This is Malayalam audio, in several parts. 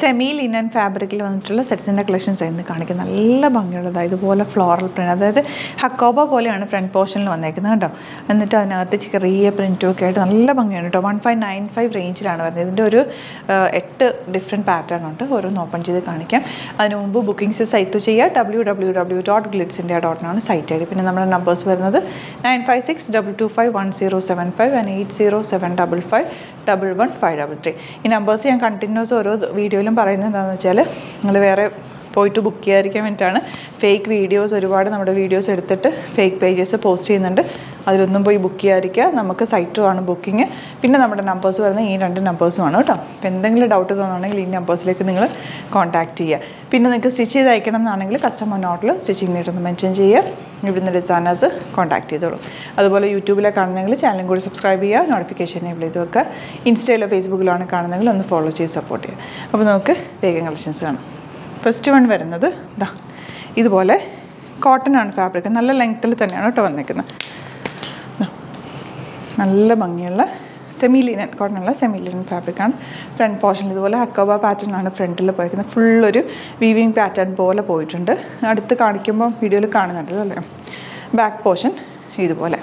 സെമി ലിനൻ ഫാബ്രിക്കിൽ വന്നിട്ടുള്ള സെറ്റ്സിൻ്റെ കളക്ഷൻസ് ആയിരുന്നു കാണിക്കുന്നത് നല്ല ഭംഗിയുള്ളതാണ് ഇതുപോലെ ഫ്ലോറൽ പ്രിൻ്റ് അതായത് ഹക്കോബ പോലെയാണ് ഫ്രണ്ട് പോർഷനിൽ വന്നേക്കുന്നത് കേട്ടോ എന്നിട്ട് അതിനകത്ത് ചെറിയ പ്രിൻറ്റും ഒക്കെ ആയിട്ട് നല്ല ഭംഗിയാണ് കേട്ടോ വൺ ഫൈവ് നയൻ ഫൈവ് റേഞ്ചിലാണ് വരുന്നത് ഇതിൻ്റെ ഒരു ആ, എട്ട് ഡിഫറെൻറ്റ് പാറ്റേൺ ഉണ്ട് ഓരോന്ന് ഓപ്പൺ ചെയ്ത് കാണിക്കാം അതിന് മുമ്പ് ബുക്കിംഗ്സ് സൈറ്റ് ചെയ്യുക W W W dot glitz India ഡോട്ടിനാണ് സൈറ്റ് ഐ ഡി പിന്നെ നമ്മുടെ നമ്പേഴ്സ് വരുന്നത് nine five six double two five one zero seven five and eight zero seven double five double one five double three ഈ നമ്പേഴ്സ് ഞാൻ കണ്ടിന്യൂസ് ഓരോ വീഡിയോയിലും പറയുന്നത് എന്താണെന്ന് വെച്ചാൽ നിങ്ങൾ വേറെ പോയിട്ട് ബുക്ക് ചെയ്യാതിരിക്കാൻ വേണ്ടിയിട്ടാണ് ഫേക്ക് വീഡിയോസ് ഒരുപാട് നമ്മുടെ വീഡിയോസ് എടുത്തിട്ട് ഫേക്ക് പേജസ് പോസ്റ്റ് ചെയ്യുന്നുണ്ട് അതിലൊന്നും പോയി ബുക്ക് ചെയ്യാതിരിക്കുക നമുക്ക് സൈറ്റുമാണ് ബുക്കിംഗ് പിന്നെ നമ്മുടെ നമ്പേഴ്സ് വരുന്ന ഈ രണ്ട് നമ്പേഴ്സുമാണ് കേട്ടോ അപ്പോൾ എന്തെങ്കിലും ഡൗട്ട് തോന്നുകയാണെങ്കിൽ ഈ നമ്പേഴ്സിലേക്ക് നിങ്ങൾ കോൺടാക്റ്റ് ചെയ്യുക പിന്നെ നിങ്ങൾക്ക് സ്റ്റിച്ച് ചെയ്ത് അയക്കണം എന്നാണെങ്കിൽ കസ്റ്റമർ നോട്ടിൽ സ്റ്റിച്ചിങ് നീട്ടൊന്ന് മെൻഷൻ ചെയ്യുക ഇവിടുന്ന് ഡിസൈനേഴ്സ് കോൺടാക്ട് ചെയ്തോളൂ അതുപോലെ യൂട്യൂബിലെ കാണുന്നെങ്കിൽ ചാനലും കൂടി സബ്സ്ക്രൈബ് ചെയ്യുക നോട്ടിഫിക്കേഷൻ എനേബിൾ ചെയ്ത് വെക്കുക ഇൻസ്റ്റയിലോ ഫേസ്ബുക്കിലോ ആണ് കാണുന്നെങ്കിൽ ഒന്ന് ഫോളോ ചെയ്ത് സപ്പോർട്ട് ചെയ്യുക അപ്പോൾ നമുക്ക് വേഗം കളക്ഷൻസ് കാണാം ഫസ്റ്റ് വൺ വരുന്നത് ഇതാ ഇതുപോലെ കോട്ടൺ ആണ് ഫാബ്രിക് നല്ല ലെങ്ത്തിൽ തന്നെയാണ് കേട്ടോ വന്നേക്കുന്നത് ദാ. നല്ല ഭംഗിയുള്ള സെമി ലിനൻ കോട്ടൺ അല്ല സെമി ലിനൻ ഫാബ്രിക്കാണ് ഫ്രണ്ട് പോർഷനിൽ ഇതുപോലെ ഹക്കോബ പാറ്റേൺ ആണ് ഫ്രണ്ടിൽ പോയിരിക്കുന്നത് ഫുൾ ഒരു വീവിങ് പാറ്റേൺ പോലെ പോയിട്ടുണ്ട് അടുത്ത് കാണിക്കുമ്പോൾ വീഡിയോയിൽ കാണുന്നുണ്ടല്ലോ അല്ലേ ബാക്ക് പോർഷൻ ഇതുപോലെ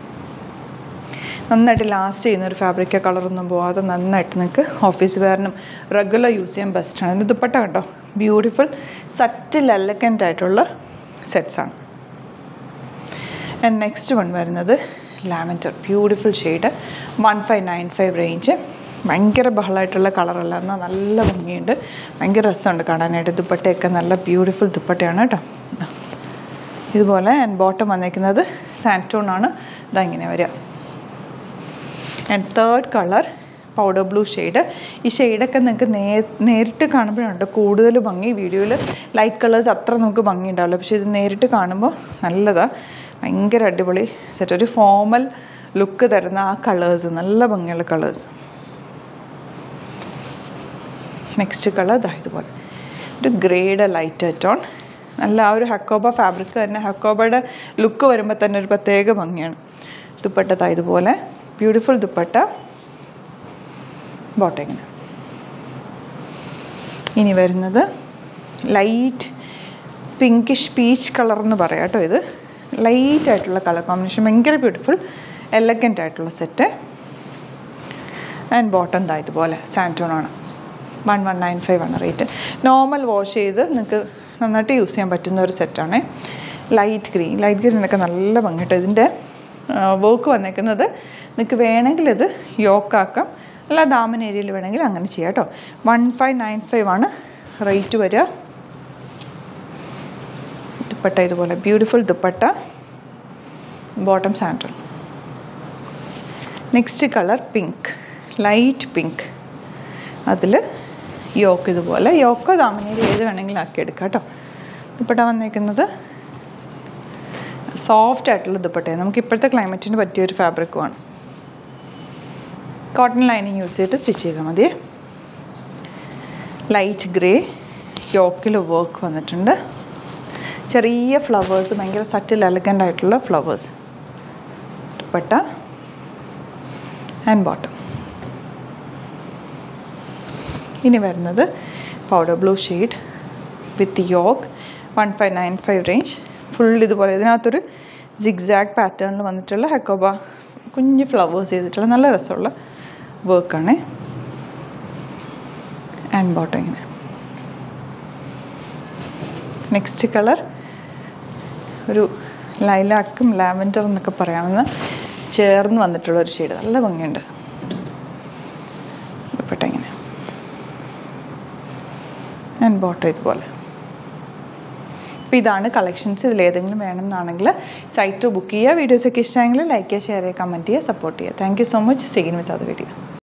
നന്നായിട്ട് ലാസ്റ്റ് ചെയ്യുന്ന ഒരു ഫാബ്രിക് കളറൊന്നും പോവാതെ നന്നായിട്ട് നിങ്ങൾക്ക് ഓഫീസ് വെയറിനും റെഗുലർ യൂസ് ചെയ്യാൻ ബെസ്റ്റാണ് ഇത് ദുപ്പട്ട കണ്ടോ ബ്യൂട്ടിഫുൾ സറ്റിൽ എലഗൻ്റ് ആയിട്ടുള്ള സെറ്റ്സാണ് ആൻഡ് നെക്സ്റ്റ് വൺ വരുന്നത് lavender beautiful shade one five nine five range ഭയങ്കര ബഹളമായിട്ടുള്ള കളറല്ല എന്നാൽ നല്ല ഭംഗിയുണ്ട് ഭയങ്കര രസമുണ്ട് കാണാനായിട്ട് ദുപ്പട്ടയൊക്കെ നല്ല ബ്യൂട്ടിഫുൾ ദുപ്പട്ടയാണ് കേട്ടോ ദാ. ഇതുപോലെ ആൻഡ് ബോട്ടം വന്നേക്കുന്നത് സാൻറ്റോൺ ആണ് ഇതാ ഇങ്ങനെ വരിക and third colour powder blue shade ഈ ഷെയ്ഡൊക്കെ നിങ്ങൾക്ക് നേ നേരിട്ട് കാണുമ്പോഴുണ്ട് കൂടുതൽ ഭംഗി വീഡിയോയിൽ ലൈറ്റ് കളേഴ്സ് അത്ര നമുക്ക് ഭംഗി ഉണ്ടാവില്ല പക്ഷേ ഇത് നേരിട്ട് കാണുമ്പോൾ നല്ലതാണ് ഭയങ്കര അടിപൊളി സെറ്റ് ഒരു ഫോമൽ ലുക്ക് തരുന്ന ആ കളേഴ്സ് നല്ല ഭംഗിയുള്ള കളേഴ്സ് നെക്സ്റ്റ് കളർ ഇതാ ഇതുപോലെ ഒരു ഗ്രേഡ് ലൈറ്റ് ടോൺ നല്ല ആ ഒരു ഹക്കോബ ഫാബ്രിക് തന്നെ ഹക്കോബയുടെ ലുക്ക് വരുമ്പോൾ തന്നെ ഒരു പ്രത്യേക ഭംഗിയാണ് ദുപ്പട്ട ദാ ഇതുപോലെ ബ്യൂട്ടിഫുൾ ദുപ്പട്ട ബോട്ടിങ്ങനെ ഇനി വരുന്നത് ലൈറ്റ് പിങ്കിഷ് പീച്ച് കളർ എന്ന് പറയാം കേട്ടോ ഇത് ലൈറ്റ് ആയിട്ടുള്ള കളർ കോമ്പിനേഷൻ ഭയങ്കര ബ്യൂട്ടിഫുൾ എലഗൻ്റ് ആയിട്ടുള്ള സെറ്റ് ആൻഡ് ബോട്ടം ദാ ഇതുപോലെ സാൻറ്റോൺ ആണ് വൺ വൺ നയൻ ഫൈവ് ആണ് റേറ്റ് നോർമൽ വാഷ് ചെയ്ത് നിങ്ങൾക്ക് നന്നായിട്ട് യൂസ് ചെയ്യാൻ പറ്റുന്ന ഒരു സെറ്റാണ് ലൈറ്റ് ഗ്രീൻ ലൈറ്റ് ഗ്രീനൊക്കെ നല്ല ഭംഗിട്ടോ ഇതിൻ്റെ വർക്ക് വന്നേക്കുന്നത് നിങ്ങൾക്ക് വേണമെങ്കിൽ ഇത് യോക്കാക്കാം അല്ല ദാമൻ ഏരിയയിൽ വേണമെങ്കിൽ അങ്ങനെ ചെയ്യാം കേട്ടോ വൺ ഫൈവ് നയൻ ഫൈവ് ആണ് റേറ്റ് വരിക ദുപ്പട്ട ഇതുപോലെ beautiful dupatta bottom sandal next colour pink light pink അതിൽ യോക്ക് ഇതുപോലെ യോക്കോ ദാമനേരി ഏത് വേണമെങ്കിലും ആക്കി എടുക്കാം കേട്ടോ ദുപ്പട്ട വന്നേക്കുന്നത് സോഫ്റ്റ് ആയിട്ടുള്ള ദുപ്പട്ടയാണ് നമുക്ക് ഇപ്പോഴത്തെ ക്ലൈമറ്റിന് പറ്റിയ ഒരു ഫാബ്രിക്കുമാണ് കോട്ടൺ ലൈനിങ് യൂസ് ചെയ്തിട്ട് സ്റ്റിച്ച് ചെയ്താൽ മതി ലൈറ്റ് ഗ്രേ യോക്കിൽ വർക്ക് വന്നിട്ടുണ്ട് ചെറിയ ഫ്ലവേഴ്സ് ഭയങ്കര സറ്റിൽ എലഗൻ്റ് ആയിട്ടുള്ള ഫ്ലവേഴ്സ് ദുപ്പട്ട ആൻഡ് ബോട്ടം ഇനി വരുന്നത് powder blue shade with yoke one five nine five range full ഇതുപോലെ ഇതിനകത്തൊരു സിഗ്സാഗ് പാറ്റേണിൽ വന്നിട്ടുള്ള ഹെക്കോബ കുഞ്ഞ് ഫ്ലവേഴ്സ് ചെയ്തിട്ടുള്ള നല്ല രസമുള്ള വർക്കാണ് ആൻഡ് ബോട്ടം ഇങ്ങനെ നെക്സ്റ്റ് കളർ ഒരു ലൈലാക്കും ലാവൻഡർ എന്നൊക്കെ പറയാമെന്ന് ചേർന്ന് വന്നിട്ടുള്ള ഒരു ഷെയ്ഡ് നല്ല ഭംഗിയുണ്ട് ദുപ്പട്ട ഇങ്ങനെ ആൻഡ് ബോട്ടം ഇതുപോലെ അപ്പോൾ ഇതാണ് കളക്ഷൻസ് ഇതിൽ ഏതെങ്കിലും വേണമെന്നാണെങ്കിൽ സൈറ്റ് ബുക്ക് ചെയ്യുക വീഡിയോസൊക്കെ ഇഷ്ടമായെങ്കിൽ ലൈക്ക് ചെയ്യുക ഷെയർ ചെയ്യുക കമൻറ്റ് ചെയ്യുക സപ്പോർട്ട് ചെയ്യുക താങ്ക് യു സോ മച്ച് സിഗിൻ വിത്ത് അത് വീഡിയോ